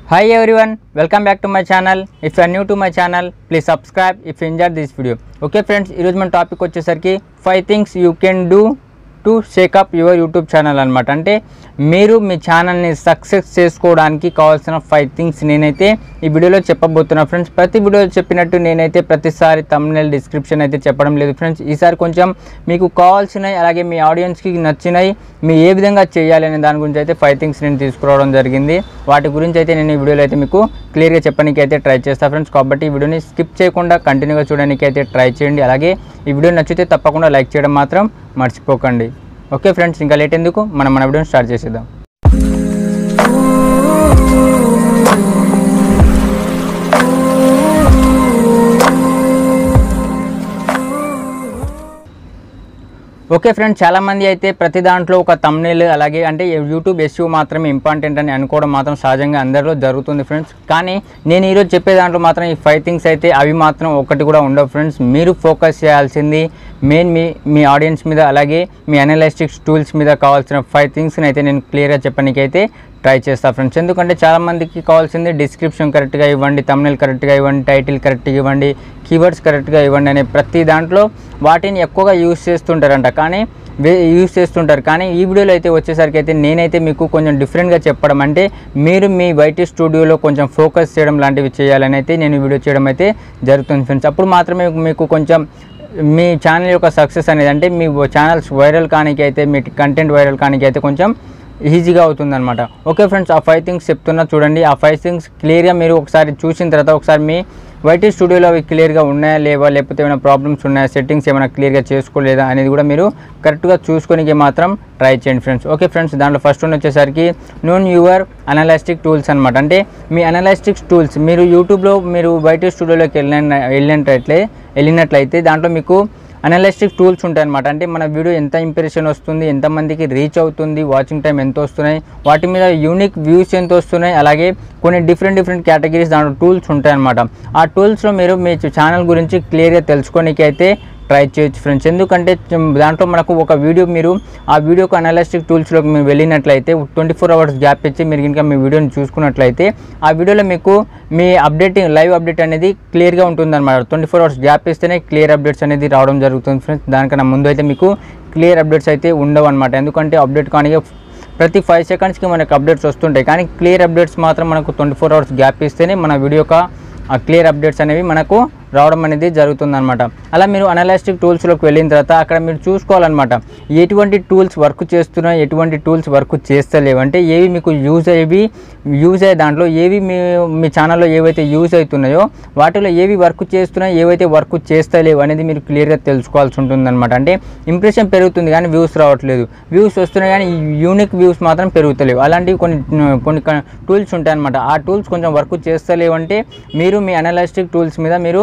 Hi everyone, welcome back to my channel. If you are new to my channel, please subscribe if you enjoyed this video. Okay friends ఈరోజు మన topic వచ్చేసరికి five things you can do to shake up your YouTube channel అనమాట అంటే మీరు మీ ఛానల్ని success చేసుకోవడానికి కావాల్సిన five things నేనైతే ఈ వీడియోలో చెప్పబోతున్నా ఫ్రెండ్స్ ప్రతి వీడియోలో చెప్పినట్టు నేనైతే ప్రతిసారి తమ్నెల్ డిస్క్రిప్షన్ అయితే చెప్పడం లేదు ఫ్రెండ్స్ ఈసారి కొంచెం మీకు కావాల్సినవి అలాగే మీ ఆడియన్స్కి నచ్చినవి మీ ఏ విధంగా చేయాలి అనే దాని గురించి అయితే ఫైవ్ థింగ్స్ నేను తీసుకురావడం జరిగింది వాటి గురించి అయితే నేను ఈ వీడియోలో అయితే మీకు క్లియర్గా చెప్పడానికి అయితే ట్రై చేస్తాను ఫ్రెండ్స్ కాబట్టి ఈ వీడియోని స్కిప్ చేయకుండా కంటిన్యూగా చూడడానికి అయితే ట్రై చేయండి అలాగే ఈ వీడియో నచ్చితే తప్పకుండా లైక్ చేయడం మాత్రం మర్చిపోకండి ఓకే ఫ్రెండ్స్ ఇంకా లేట్ ఎందుకు మనం మన వీడియోని స్టార్ట్ చేసేద్దాం ఓకే ఫ్రెండ్స్ చాలామంది అయితే ప్రతి దాంట్లో ఒక తమ్నేల్ అలాగే అంటే యూట్యూబ్ ఎస్యూ మాత్రమే ఇంపార్టెంట్ అని అనుకోవడం మాత్రం సహజంగా అందరిలో జరుగుతుంది ఫ్రెండ్స్ కానీ నేను ఈరోజు చెప్పే దాంట్లో మాత్రం ఈ ఫైవ్ థింగ్స్ అయితే అవి మాత్రం ఒకటి కూడా ఉండవు ఫ్రెండ్స్ మీరు ఫోకస్ చేయాల్సింది మెయిన్ మీ మీ ఆడియన్స్ మీద అలాగే మీ అనలైస్టిక్స్ టూల్స్ మీద కావాల్సిన ఫైవ్ థింగ్స్ని అయితే నేను క్లియర్గా చెప్పడానికైతే ట్రై చేస్తా ఫ్రెండ్స్ ఎందుకంటే చాలామందికి కావాల్సింది డిస్క్రిప్షన్ కరెక్ట్గా ఇవ్వండి తమ్నెల్ కరెక్ట్గా ఇవ్వండి టైటిల్ కరెక్ట్గా ఇవ్వండి కీవర్డ్స్ కరెక్ట్గా ఇవ్వండి అనే ప్రతి దాంట్లో వాటిని ఎక్కువగా యూస్ చేస్తుంటారంట కానీ వే యూస్ చేస్తుంటారు కానీ ఈ వీడియోలో అయితే వచ్చేసరికి అయితే నేనైతే మీకు కొంచెం డిఫరెంట్గా చెప్పడం అంటే మీరు మీ వైటీ స్టూడియోలో కొంచెం ఫోకస్ చేయడం లాంటివి చేయాలని అయితే నేను ఈ వీడియో చేయడం అయితే జరుగుతుంది ఫ్రెండ్స్ అప్పుడు మాత్రమే మీకు కొంచెం మీ ఛానల్ యొక్క సక్సెస్ అనేది అంటే మీ ఛానల్స్ వైరల్ కానికి అయితే మీ కంటెంట్ వైరల్ కానికి అయితే కొంచెం ఈజీగా అవుతుందన్నమాట ఓకే ఫ్రెండ్స్ ఆ ఫైవ్ థింగ్స్ చెప్తున్నా చూడండి ఆ ఫైవ్ థింగ్స్ క్లియర్గా మీరు ఒకసారి చూసిన తర్వాత ఒకసారి మీ వైటీ స్టూడియోలో అవి క్లియర్గా ఉన్నాయా లేవా లేకపోతే ఏమైనా ప్రాబ్లమ్స్ ఉన్నాయా సెట్టింగ్స్ ఏమైనా క్లియర్గా చేసుకోలేదా అనేది కూడా మీరు కరెక్ట్గా చూసుకోనికి మాత్రం ట్రై చేయండి ఫ్రెండ్స్ ఓకే ఫ్రెండ్స్ దాంట్లో ఫస్ట్ వన్ వచ్చేసరికి నోన్ యువర్ అనలాస్టిక్ టూల్స్ అనమాట అంటే మీ అనలాస్టిక్స్ టూల్స్ మీరు యూట్యూబ్లో మీరు వైటీ స్టూడియోలోకి వెళ్ళిన వెళ్ళినట్లయితే వెళ్ళినట్లయితే దాంట్లో మీకు అనలిస్టిక్ టూల్స్ ఉంటాయన్నమాట అంటే మన వీడియో ఎంత ఇంప్రెషన్ వస్తుంది ఎంతమందికి రీచ్ అవుతుంది వాచింగ్ టైం ఎంత వస్తున్నాయి వాటి మీద యూనిక్ వ్యూస్ ఎంత వస్తున్నాయి అలాగే కొన్ని డిఫరెంట్ డిఫరెంట్ కేటగిరీస్ దాంట్లో టూల్స్ ఉంటాయన్నమాట ఆ టూల్స్లో మీరు మీ ఛానల్ గురించి క్లియర్గా తెలుసుకోనికి అయితే ట్రై చేయొచ్చు ఫ్రెండ్స్ ఎందుకంటే దాంట్లో మనకు ఒక వీడియో మీరు ఆ వీడియోకు అనలిస్టిక్ టూల్స్లోకి మీరు వెళ్ళినట్లయితే ట్వంటీ ఫోర్ అవర్స్ గ్యాప్ ఇచ్చి మీరు ఇంకా మీ వీడియోని చూసుకున్నట్లయితే ఆ వీడియోలో మీకు మీ అప్డేటింగ్ లైవ్ అప్డేట్ అనేది క్లియర్గా ఉంటుందన్నమాట ట్వంటీ ఫోర్ అవర్స్ గ్యాప్ ఇస్తేనే క్లియర్ అప్డేట్స్ అనేది రావడం జరుగుతుంది ఫ్రెండ్స్ దానికన్నా ముందు అయితే మీకు క్లియర్ అప్డేట్స్ అయితే ఉండవు అనమాట ఎందుకంటే అప్డేట్ కానీ ప్రతి ఫైవ్ సెకండ్స్కి మనకు అప్డేట్స్ వస్తుంటాయి కానీ క్లియర్ అప్డేట్స్ మాత్రం మనకు ట్వంటీ ఫోర్ అవర్స్ గ్యాప్ ఇస్తేనే మన వీడియో యొక్క ఆ క్లియర్ అప్డేట్స్ అనేవి మనకు రావడం అనేది జరుగుతుందన్నమాట అలా మీరు అనలాస్టిక్ టూల్స్లోకి వెళ్ళిన తర్వాత అక్కడ మీరు చూసుకోవాలన్నమాట ఎటువంటి టూల్స్ వర్క్ చేస్తున్నాయి ఎటువంటి టూల్స్ వర్క్ చేస్తలేవు అంటే ఏవి మీకు యూజ్ అయ్యేవి యూజ్ అయ్యే దాంట్లో ఏవి మీ మీ ఛానల్లో ఏవైతే యూజ్ అవుతున్నాయో వాటిలో ఏవి వర్క్ చేస్తున్నాయో ఏవైతే వర్క్ చేస్తలేవు అనేది మీరు క్లియర్గా తెలుసుకోవాల్సి ఉంటుందన్నమాట అంటే ఇంప్రెషన్ పెరుగుతుంది కానీ వ్యూస్ రావట్లేదు వ్యూస్ వస్తున్నాయి కానీ యూనిక్ వ్యూస్ మాత్రం పెరుగుతలేవు అలాంటివి కొన్ని కొన్ని టూల్స్ ఉంటాయన్నమాట ఆ టూల్స్ కొంచెం వర్క్ చేస్తలేవు అంటే మీరు మీ అనలిస్టిక్ టూల్స్ మీద మీరు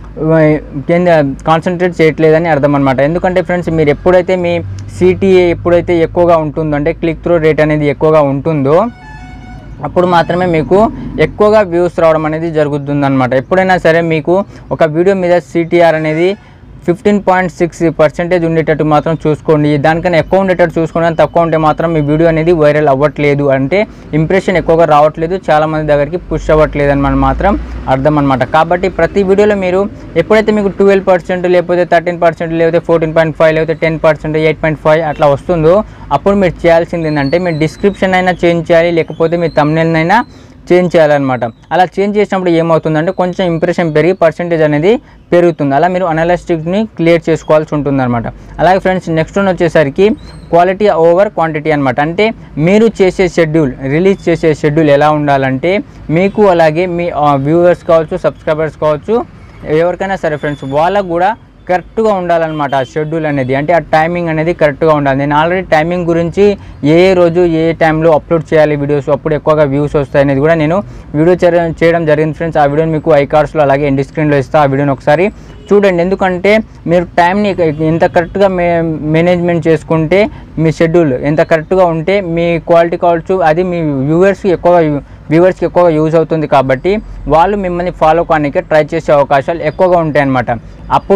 కింద కాన్సన్ట్రేట్ చేయట్లేదని అర్థం అనమాట ఎందుకంటే ఫ్రెండ్స్ మీరు ఎప్పుడైతే మీ సిటీఏ ఎప్పుడైతే ఎక్కువగా ఉంటుందో అంటే క్లిక్ త్రూ రేట్ అనేది ఎక్కువగా ఉంటుందో అప్పుడు మాత్రమే మీకు ఎక్కువగా వ్యూస్ రావడం అనేది జరుగుతుంది అనమాట ఎప్పుడైనా సరే మీకు ఒక వీడియో మీద సిటీఆర్ అనేది ఫిఫ్టీన్ పాయింట్ సిక్స్ పర్సెంటేజ్ ఉండేటట్టు మాత్రం చూసుకోండి దానికన్నా ఎక్కువ ఉండేటట్టు చూసుకోండి తక్కువ ఉంటే మాత్రం మీ వీడియో అనేది వైరల్ అవ్వట్లేదు అంటే ఇంప్రెషన్ ఎక్కువగా రావట్లేదు చాలామంది దగ్గరికి పుష్ అవ్వట్లేదు అని మనం మాత్రం అర్థం అనమాట కాబట్టి ప్రతి వీడియోలో మీరు ఎప్పుడైతే మీకు ట్వెల్వ్ పర్సెంట్ లేకపోతే థర్టీన్ పర్సెంట్ లేకపోతే ఫోర్టీన్ పాయింట్ ఫైవ్ లేకపోతే ten percent eight point five అట్లా వస్తుందో అప్పుడు మీరు చేయాల్సింది ఏంటంటే మీ డిస్క్రిప్షన్ అయినా చేంజ్ చేయాలి లేకపోతే మీ తమ్నెల్నైనా చేంజ్ చేయాలన్నమాట అలా చేంజ్ చేసినప్పుడు ఏమవుతుందంటే కొంచెం ఇంప్రెషన్ పెరిగి పర్సెంటేజ్ అనేది పెరుగుతుంది అలా మీరు అనలిస్టిక్ని క్లియర్ చేసుకోవాల్సి ఉంటుందన్నమాట అలాగే ఫ్రెండ్స్ నెక్స్ట్ వన్ వచ్చేసరికి క్వాలిటీ ఓవర్ క్వాంటిటీ అనమాట అంటే మీరు చేసే షెడ్యూల్ రిలీజ్ చేసే షెడ్యూల్ ఎలా ఉండాలంటే మీకు అలాగే మీ వ్యూవర్స్ కావచ్చు సబ్స్క్రైబర్స్ కావచ్చు ఎవరికైనా సరే ఫ్రెండ్స్ వాళ్ళకు కూడా కరెక్ట్గా ఉండాలన్నమాట ఆ షెడ్యూల్ అనేది అంటే ఆ టైమింగ్ అనేది కరెక్ట్గా ఉండాలి నేను ఆల్రెడీ టైమింగ్ గురించి ఏ రోజు ఏ టైంలో అప్లోడ్ చేయాలి వీడియోస్ అప్పుడు ఎక్కువగా వ్యూస్ వస్తాయి అనేది కూడా నేను వీడియో చేయడం జరిగింది ఫ్రెండ్స్ ఆ వీడియోని మీకు ఐ కార్డ్స్లో అలాగే ఎండి స్క్రీన్లో ఇస్తా ఆ వీడియోని ఒకసారి చూడండి ఎందుకంటే మీరు టైంని ఎంత కరెక్ట్గా మే మేనేజ్మెంట్ చేసుకుంటే మీ షెడ్యూల్ ఎంత కరెక్ట్గా ఉంటే మీ క్వాలిటీ కావచ్చు అది మీ వ్యూవర్స్కి ఎక్కువ వ్యూవర్స్కి ఎక్కువగా యూజ్ అవుతుంది కాబట్టి వాళ్ళు మిమ్మల్ని ఫాలో కానికి ట్రై చేసే అవకాశాలు ఎక్కువగా ఉంటాయి అన్నమాట అప్పుడు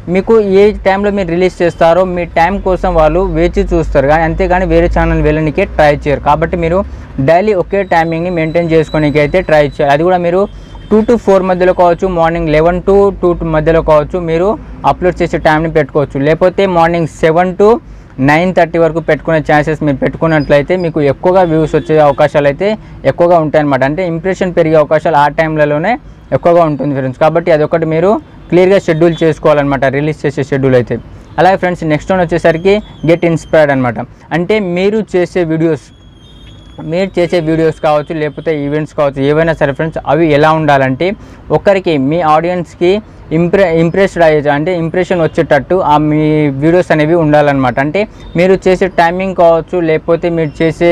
మీకు ఏ టైంలో మీరు రిలీజ్ చేస్తారో మీ టైం కోసం వాళ్ళు వేచి చూస్తారు కానీ అంతేగాని వేరే ఛానల్ వెళ్ళనికే ట్రై చేయరు కాబట్టి మీరు డైలీ ఒకే టైమింగ్ని మెయింటైన్ చేసుకోనికి అయితే ట్రై చేయాలి అది కూడా మీరు టూ టు ఫోర్ మధ్యలో కావచ్చు మార్నింగ్ లెవెన్ టు టూ మధ్యలో కావచ్చు మీరు అప్లోడ్ చేసే టైంని పెట్టుకోవచ్చు లేకపోతే morning seven to nine thirty వరకు పెట్టుకునే ఛాన్సెస్ మీరు పెట్టుకున్నట్లయితే మీకు ఎక్కువగా వ్యూస్ వచ్చే అవకాశాలు అయితే ఎక్కువగా ఉంటాయన్నమాట అంటే ఇంప్రెషన్ పెరిగే అవకాశాలు ఆ టైంలలోనే ఎక్కువగా ఉంటుంది ఫ్రెండ్స్ కాబట్టి అదొకటి మీరు క్లియర్గా షెడ్యూల్ చేసుకోవాలన్నమాట రిలీజ్ చేసే షెడ్యూల్ అయితే అలాగే ఫ్రెండ్స్ నెక్స్ట్ వన్ వచ్చేసరికి గెట్ ఇన్స్పైర్డ్ అనమాట అంటే మీరు చేసే వీడియోస్ మీరు చేసే వీడియోస్ కావచ్చు లేకపోతే ఈవెంట్స్ కావచ్చు ఏవైనా సరే ఫ్రెండ్స్ అవి ఎలా ఉండాలంటే ఒకరికి మీ ఆడియన్స్కి ఇంప్రె ఇంప్రెస్డ్ అయ్యే అంటే ఇంప్రెషన్ వచ్చేటట్టు ఆ మీ వీడియోస్ అనేవి ఉండాలన్నమాట అంటే మీరు చేసే టైమింగ్ కావచ్చు లేకపోతే మీరు చేసే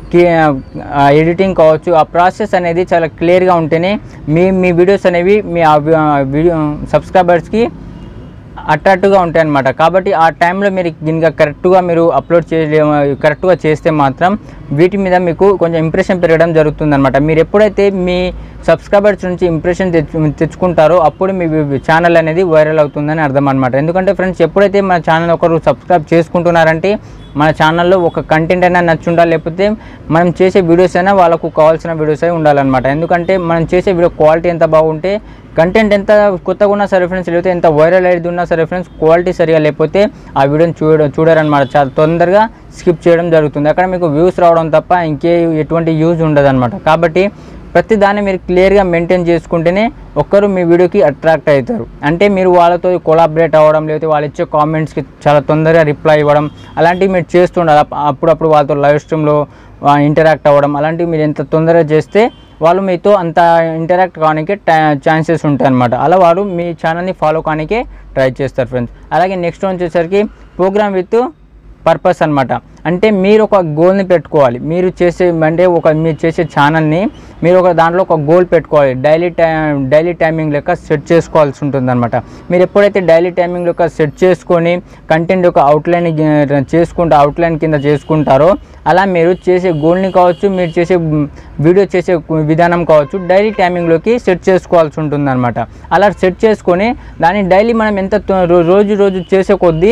ఎడిటింగ్ కావచ్చు ఆ ప్రాసెస్ అనేది చాలా క్లియర్గా ఉంటేనే మీ మీ వీడియోస్ అనేవి మీ ఆ వి- ఆ వీడియో సబ్స్క్రైబర్స్కి అట్రాక్టివ్గా ఉంటాయి అనమాట కాబట్టి ఆ టైంలో మీరు ఇంకా కరెక్ట్గా మీరు అప్లోడ్ చేయ కరెక్ట్గా చేస్తే మాత్రం వీటి మీద మీకు కొంచెం ఇంప్రెషన్ పెరగడం జరుగుతుందన్నమాట మీరు ఎప్పుడైతే మీ సబ్స్క్రైబర్స్ నుంచి ఇంప్రెషన్ తెచ్చు తెచ్చుకుంటారో అప్పుడు మీ ఛానల్ అనేది వైరల్ అవుతుందని అర్థం అనమాట ఎందుకంటే ఫ్రెండ్స్ ఎప్పుడైతే మన ఛానల్ ఒకరు సబ్స్క్రైబ్ చేసుకుంటున్నారంటే మన ఛానల్లో ఒక కంటెంట్ అయినా నచ్చుండాలి లేకపోతే మనం చేసే వీడియోస్ అయినా వాళ్ళకు కావాల్సిన వీడియోస్ అయి ఉండాలన్నమాట ఎందుకంటే మనం చేసే వీడియో క్వాలిటీ ఎంత బాగుంటే కంటెంట్ ఎంత కొత్తగా ఉన్నా సరే ఫ్రెండ్స్ లేకపోతే ఎంత వైరల్ అయ్యేది ఉన్నా సరే ఫ్రెండ్స్ క్వాలిటీ సరిగా లేకపోతే ఆ వీడియోని చూడ చూడరనమాట చాలా తొందరగా స్కిప్ చేయడం జరుగుతుంది అక్కడ మీకు వ్యూస్ రావడం తప్ప ఇంకే ఎటువంటి యూజ్ ఉండదు కాబట్టి ప్రతి దాన్ని మీరు క్లియర్గా మెయింటైన్ చేసుకుంటేనే ఒక్కరు మీ వీడియోకి అట్రాక్ట్ అవుతారు అంటే మీరు వాళ్ళతో కొలాబరేట్ అవ్వడం లేకపోతే వాళ్ళు ఇచ్చే కామెంట్స్కి చాలా తొందరగా రిప్లై ఇవ్వడం అలాంటివి మీరు చేస్తుండాలి అప్- అప్పుడప్పుడు వాళ్ళతో లైవ్ స్ట్రీమ్లో ఇంటరాక్ట్ అవ్వడం అలాంటివి మీరు ఎంత తొందరగా చేస్తే వాళ్ళు మీతో అంత ఇంటరాక్ట్ కావడానికి ఛాన్సెస్ ఉంటాయి అనమాట అలా వారు మీ ఛానల్ని ఫాలో కానికే ట్రై చేస్తారు ఫ్రెండ్స్ అలాగే నెక్స్ట్ వచ్చేసరికి ప్రోగ్రామ్ విత్ పర్పస్ అన్నమాట అంటే మీరు ఒక గోల్ని పెట్టుకోవాలి మీరు చేసే అంటే ఒక మీరు చేసే ఛానల్ని మీరు ఒక దాంట్లో ఒక గోల్ పెట్టుకోవాలి డైలీ టై డైలీ టైమింగ్ లెక్క సెట్ చేసుకోవాల్సి ఉంటుంది అనమాట మీరు ఎప్పుడైతే డైలీ టైమింగ్ లెక్క సెట్ చేసుకొని కంటెంట్ యొక్క అవుట్లైన్ చేసుకుంటూ అవుట్లైన్ కింద చేసుకుంటారో అలా మీరు చేసే గోల్ని కావచ్చు మీరు చేసే వీడియో చేసే విధానం కావచ్చు డైలీ టైమింగ్లోకి సెట్ చేసుకోవాల్సి ఉంటుంది అనమాట అలా సెట్ చేసుకొని దాన్ని డైలీ మనం ఎంత తో- రో- రోజు రోజు చేసే కొద్దీ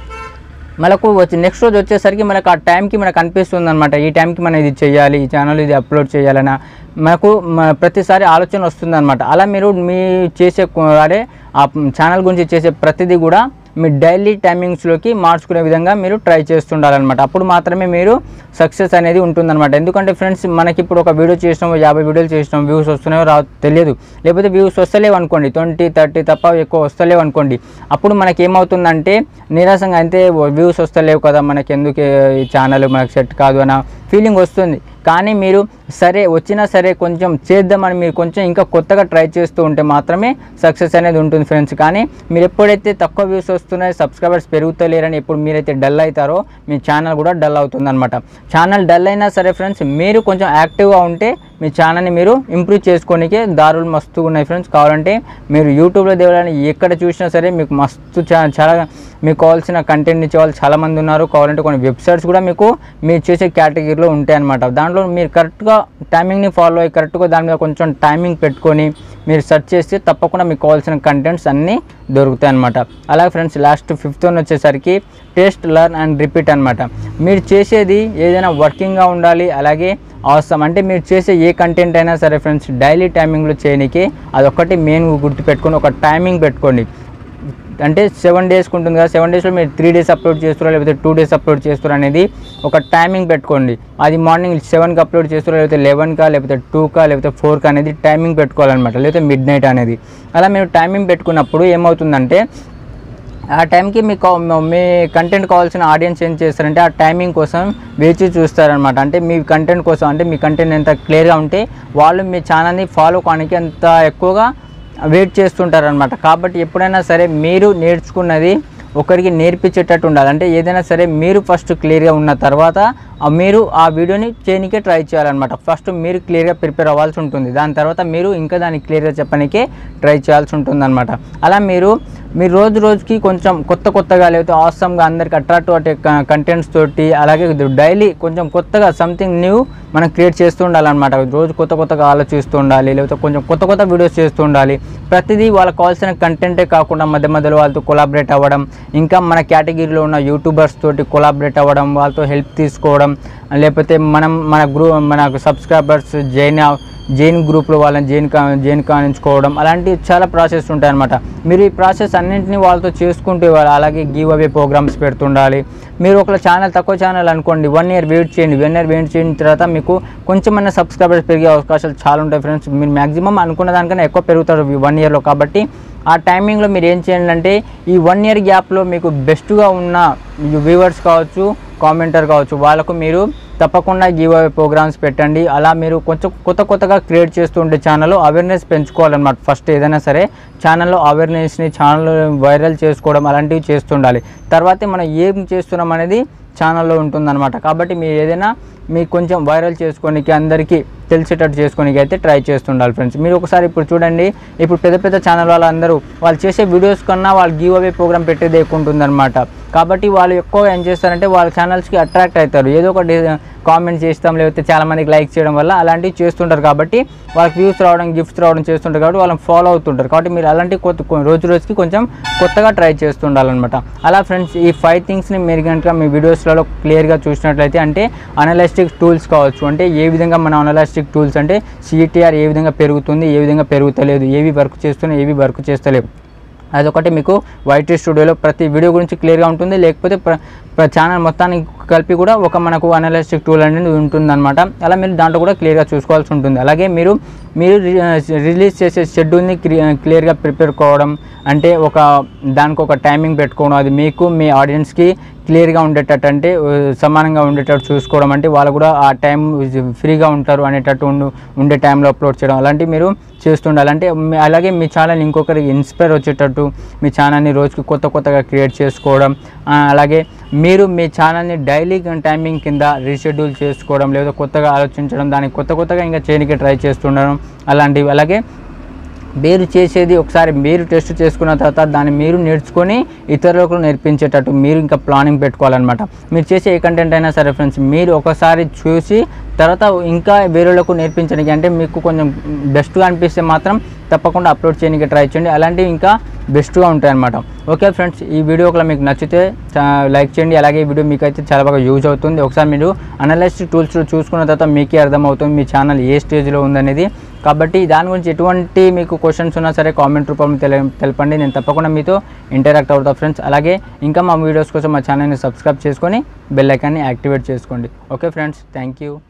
మనకు వచ్చి నెక్స్ట్ రోజు వచ్చేసరికి మనకు ఆ టైంకి మనకు అనిపిస్తుంది అనమాట ఈ టైంకి మనం ఇది చేయాలి ఈ ఛానల్ ఇది అప్లోడ్ చేయాలన్న మనకు మ- ప్రతిసారి ఆలోచన వస్తుంది అనమాట అలా మీరు మీ చేసే కు- అదే ఆ ఛానల్ గురించి చేసే ప్రతిదీ కూడా మీ డైలీ టైమింగ్స్లోకి మార్చుకునే విధంగా మీరు ట్రై చేస్తుండాలన్నమాట అప్పుడు మాత్రమే మీరు సక్సెస్ అనేది ఉంటుందన్నమాట ఎందుకంటే ఫ్రెండ్స్ మనకి ఇప్పుడు ఒక వీడియో చేసినాం యాభై వీడియోలు చేసినాం వ్యూస్ వస్తున్నాయో రా తెలియదు లేకపోతే వ్యూస్ వస్తలేవు అనుకోండి ట్వంటీ థర్టీ తప్ప ఎక్కువ వస్తలేవు అనుకోండి అప్పుడు మనకి ఏమవుతుందంటే నీరసంగా అంటే వ్యూస్ వస్తలేవు కదా మనకి ఎందుకు ఈ ఛానల్ మనకు సెట్ కాదు అన్న ఫీలింగ్ వస్తుంది కానీ మీరు సరే వచ్చినా సరే కొంచెం చేద్దామని మీరు కొంచెం ఇంకా కొత్తగా ట్రై చేస్తూ ఉంటే మాత్రమే సక్సెస్ అనేది ఉంటుంది ఫ్రెండ్స్ కానీ మీరు ఎప్పుడైతే తక్కువ వ్యూస్ వస్తున్నాయి సబ్స్క్రైబర్స్ పెరుగుతలేరని ఎప్పుడు మీరైతే డల్ అవుతారో మీ ఛానల్ కూడా డల్ అవుతుంది అనమాట ఛానల్ డల్ అయినా సరే ఫ్రెండ్స్ మీరు కొంచెం యాక్టివ్గా ఉంటే మీ ఛానల్ని మీరు ఇంప్రూవ్ చేసుకోనికే దారులు మస్తుగా ఉన్నాయి ఫ్రెండ్స్ కావాలంటే మీరు యూట్యూబ్లో దేవాలని ఎక్కడ చూసినా సరే మీకు మస్తు చా- చాలా మీకు కావాల్సిన కంటెంట్ ఇచ్చే వాళ్ళు చాలామంది ఉన్నారు కావాలంటే కొన్ని వెబ్సైట్స్ కూడా మీకు మీరు చేసే కేటగిరీలో ఉంటాయి అనమాట దాంట్లో మీరు కరెక్ట్గా టైమింగ్ని ఫాలో అయ్యి కరెక్ట్గా దాని మీద కొంచెం టైమింగ్ పెట్టుకొని మీరు సెర్చ్ చేస్తే తప్పకుండా మీకు కావాల్సిన కంటెంట్స్ అన్నీ దొరుకుతాయి అనమాట అలాగే ఫ్రెండ్స్ లాస్ట్ ఫిఫ్త్ వన్ వచ్చేసరికి టేస్ట్ లర్న్ అండ్ రిపీట్ అనమాట మీరు చేసేది ఏదైనా వర్కింగ్గా ఉండాలి అలాగే అవసరం అంటే మీరు చేసే ఏ కంటెంట్ అయినా సరే ఫ్రెండ్స్ డైలీ టైమింగ్లో చేయడానికి అదొక్కటి మెయిన్ గుర్తుపెట్టుకొని ఒక టైమింగ్ పెట్టుకోండి అంటే సెవెన్ డేస్కి ఉంటుంది కదా సెవెన్ డేస్లో మీరు త్రీ డేస్ అప్లోడ్ చేస్తారో లేకపోతే టూ డేస్ అప్లోడ్ చేస్తారో అనేది ఒక టైమింగ్ పెట్టుకోండి అది మార్నింగ్ సెవెన్కి అప్లోడ్ చేస్తారో లేకపోతే లెవెన్కా లేకపోతే టూకా లేకపోతే ఫోర్కా అనేది టైమింగ్ పెట్టుకోవాలన్నమాట లేకపోతే మిడ్ నైట్ అనేది అలా మీరు టైమింగ్ పెట్టుకున్నప్పుడు ఏమవుతుందంటే ఆ టైంకి మీకు మీ కంటెంట్ కావాల్సిన ఆడియన్స్ ఏం చేస్తారంటే ఆ టైమింగ్ కోసం వేచి చూస్తారనమాట అంటే మీ కంటెంట్ కోసం అంటే మీ కంటెంట్ ఎంత క్లియర్గా ఉంటే వాళ్ళు మీ ఛానల్ని ఫాలో కానికి అంత ఎక్కువగా వెయిట్ చేస్తుంటారనమాట కాబట్టి ఎప్పుడైనా సరే మీరు నేర్చుకున్నది ఒకరికి నేర్పించేటట్టు ఉండాలి అంటే ఏదైనా సరే మీరు ఫస్ట్ క్లియర్గా ఉన్న తర్వాత ఆ మీరు ఆ వీడియోని చేయనికే ట్రై చేయాలన్నమాట ఫస్ట్ మీరు క్లియర్గా ప్రిపేర్ అవ్వాల్సి ఉంటుంది దాని తర్వాత మీరు ఇంకా దాన్ని క్లియర్గా చెప్పడానికే ట్రై చేయాల్సి ఉంటుంది అనమాట అలా మీరు మీరు రోజు రోజుకి కొంచెం కొత్త కొత్తగా లేకపోతే ఆసమ్గా అందరికి అట్రాక్టివ్ అంటే కంటెంట్స్ తోటి అలాగే డైలీ కొంచెం కొత్తగా సంథింగ్ న్యూ మనం క్రియేట్ చేస్తూ ఉండాలన్నమాట రోజు కొత్త కొత్తగా ఆలోచిస్తూ ఉండాలి లేకపోతే కొంచెం కొత్త కొత్త వీడియోస్ చేస్తూ ఉండాలి ప్రతిదీ వాళ్ళకి కావాల్సిన కంటెంటే కాకుండా మధ్య మధ్యలో వాళ్ళతో కొలాబరేట్ అవ్వడం ఇంకా మన కేటగిరీలో ఉన్న యూట్యూబర్స్ తోటి కొలాబరేట్ అవ్వడం వాళ్ళతో హెల్ప్ తీసుకోవడం లేకపోతే మనం మన గ్రూ మన సబ్స్క్రైబర్స్ జైన్ జైన్ గ్రూప్లో వాళ్ళని జైన్ కా జైన్ కానించుకోవడం అలాంటి చాలా ప్రాసెస్ ఉంటాయి అనమాట మీరు ఈ ప్రాసెస్ అన్నింటినీ వాళ్ళతో చేసుకుంటూ ఇవ్వాలి అలాగే గివ్ అవే ప్రోగ్రామ్స్ పెడుతుండాలి మీరు ఒక ఛానల్ తక్కువ ఛానల్ అనుకోండి వన్ ఇయర్ వెయిట్ చేయండి వన్ ఇయర్ వెయిట్ చేసిన తర్వాత మీకు కొంచెమైనా సబ్స్క్రైబర్స్ పెరిగే అవకాశాలు చాలా ఉంటాయి ఫ్రెండ్స్ మీరు మ్యాక్సిమం అనుకున్న దానికన్నా ఎక్కువ పెరుగుతారు వన్ ఇయర్లో కాబట్టి ఆ టైమింగ్లో మీరు ఏం చేయండి అంటే ఈ వన్ ఇయర్ గ్యాప్లో మీకు బెస్ట్గా ఉన్న వ్యూవర్స్ కావచ్చు కామెంటర్ కావచ్చు వాళ్ళకు మీరు తప్పకుండా గివ్ అవే ప్రోగ్రామ్స్ పెట్టండి అలా మీరు కొంచెం కొత్త కొత్తగా క్రియేట్ చేస్తుంటే ఛానల్ అవేర్నెస్ పెంచుకోవాలన్నమాట ఫస్ట్ ఏదైనా సరే ఛానల్లో అవేర్నెస్ని ఛానల్ వైరల్ చేసుకోవడం అలాంటివి చేస్తుండాలి తర్వాతే మనం ఏం చేస్తున్నాం అనేది ఛానల్లో ఉంటుందన్నమాట కాబట్టి మీరు ఏదైనా మీకు కొంచెం వైరల్ చేసుకోనికి అందరికీ తెలిసేటట్టు చేసుకోనికి అయితే ట్రై చేస్తుండాలి ఫ్రెండ్స్ మీరు ఒకసారి ఇప్పుడు చూడండి ఇప్పుడు పెద్ద పెద్ద ఛానల్ వాళ్ళందరూ వాళ్ళు చేసే వీడియోస్ కన్నా వాళ్ళు గివ్ అవే ప్రోగ్రామ్ పెట్టేది ఎక్కువ ఉంటుందన్నమాట కాబట్టి వాళ్ళు ఎక్కువ ఏం చేస్తారంటే వాళ్ళ ఛానల్స్కి అట్రాక్ట్ అవుతారు ఏదో ఒక కామెంట్ చేస్తాం లేకపోతే చాలా మందికి లైక్ చేయడం వల్ల అలాంటివి చేస్తుంటారు కాబట్టి వాళ్ళకి వ్యూస్ రావడం గిఫ్ట్స్ రావడం చేస్తుంటారు కాబట్టి వాళ్ళని ఫాలో అవుతుంటారు కాబట్టి మీరు అలాంటి కొత్త కొ- రోజు రోజుకి కొంచెం కొత్తగా ట్రై చేస్తుండాలన్నమాట అలా ఫ్రెండ్స్ ఈ ఫైవ్ థింగ్స్ని మీరు కనుక మీ వీడియోస్లలో క్లియర్గా చూసినట్లయితే అంటే అనలిస్టిక్ టూల్స్ కావచ్చు అంటే ఏ విధంగా మన అనలిస్టిక్ టూల్స్ అంటే సిటీఆర్ ఏ విధంగా పెరుగుతుంది ఏ విధంగా పెరుగుతలేదు ఏవి వర్క్ చేస్తున్నాయి ఏవి వర్క్ చేస్తలేవు అదొకటి మీకు వైటీ స్టూడియోలో ప్రతి వీడియో గురించి క్లియర్గా ఉంటుంది లేకపోతే ప్ర ప్ర- ఛానల్ మొత్తానికి కలిపి కూడా ఒక మనకు అనలిస్టిక్ టూల్ అనేది ఉంటుందన్నమాట అలా మీరు దాంట్లో కూడా క్లియర్గా చూసుకోవాల్సి ఉంటుంది అలాగే మీరు మీరు రి- రిలీజ్ చేసే షెడ్యూల్ని క్లియర్గా ప్రిపేర్ కావడం అంటే ఒక దానికి ఒక టైమింగ్ పెట్టుకోవడం అది మీకు మీ ఆడియన్స్కి క్లియర్గా ఉండేటట్టు అంటే ఆ, సమానంగా ఉండేటట్టు చూసుకోవడం అంటే వాళ్ళు కూడా ఆ టైం ఫ్రీగా ఉంటారు అనేటట్టు ఉండు ఉండే టైంలో అప్లోడ్ చేయడం అలాంటివి మీరు చేస్తుండాలి అంటే మీ- అలాగే మీ ఛానల్ ఇంకొకరికి ఇన్స్పైర్ వచ్చేటట్టు మీ ఛానల్ని రోజుకి కొత్త కొత్తగా క్రియేట్ చేసుకోవడం ఆ, అలాగే మీరు మీ ఛానల్ని డైలీ టైమింగ్ కింద రీషెడ్యూల్ చేసుకోవడం లేదా కొత్తగా ఆలోచించడం దానికి కొత్త కొత్తగా ఇంకా చేయడానికి ట్రై చేస్తుండడం అలాంటివి అలాగే మీరు చేసేది ఒకసారి మీరు టెస్ట్ చేసుకున్న తర్వాత దాన్ని మీరు నేర్చుకొని ఇతరులకు నేర్పించేటట్టు మీరు ఇంకా ప్లానింగ్ పెట్టుకోవాలన్నమాట మీరు చేసే ఏ కంటెంట్ అయినా సరే ఫ్రెండ్స్ మీరు ఒకసారి చూసి తర్వాత ఇంకా వేరేలకు నేర్పించడానికి అంటే మీకు కొంచెం బెస్ట్గా అనిపిస్తే మాత్రం తప్పకుండా అప్లోడ్ చేయడానికి ట్రై చేయండి అలాంటివి ఇంకా బెస్ట్గా ఉంటాయి అనమాట ఓకే ఫ్రెండ్స్ ఈ వీడియో ఒకవేళ మీకు నచ్చితే లైక్ చేయండి అలాగే ఈ వీడియో మీకు అయితే చాలా బాగా యూజ్ అవుతుంది ఒకసారి మీరు అనలిస్టిక్ టూల్స్ చూసుకున్న తర్వాత మీకే అర్థమవుతుంది మీ ఛానల్ ఏ స్టేజ్లో ఉందనేది కాబట్టి దాని గురించి ఎటువంటి మీకు క్వశ్చన్స్ ఉన్నా సరే కామెంట్ రూపంలో తెల తెలపండి నేను తప్పకుండా మీతో ఇంటరాక్ట్ అవుతా ఫ్రెండ్స్ అలాగే ఇంకా మా వీడియోస్ కోసం మా ఛానల్ని సబ్స్క్రైబ్ చేసుకొని బెల్ ఐకాన్ని యాక్టివేట్ చేసుకోండి ఓకే ఫ్రెండ్స్ థ్యాంక్ యూ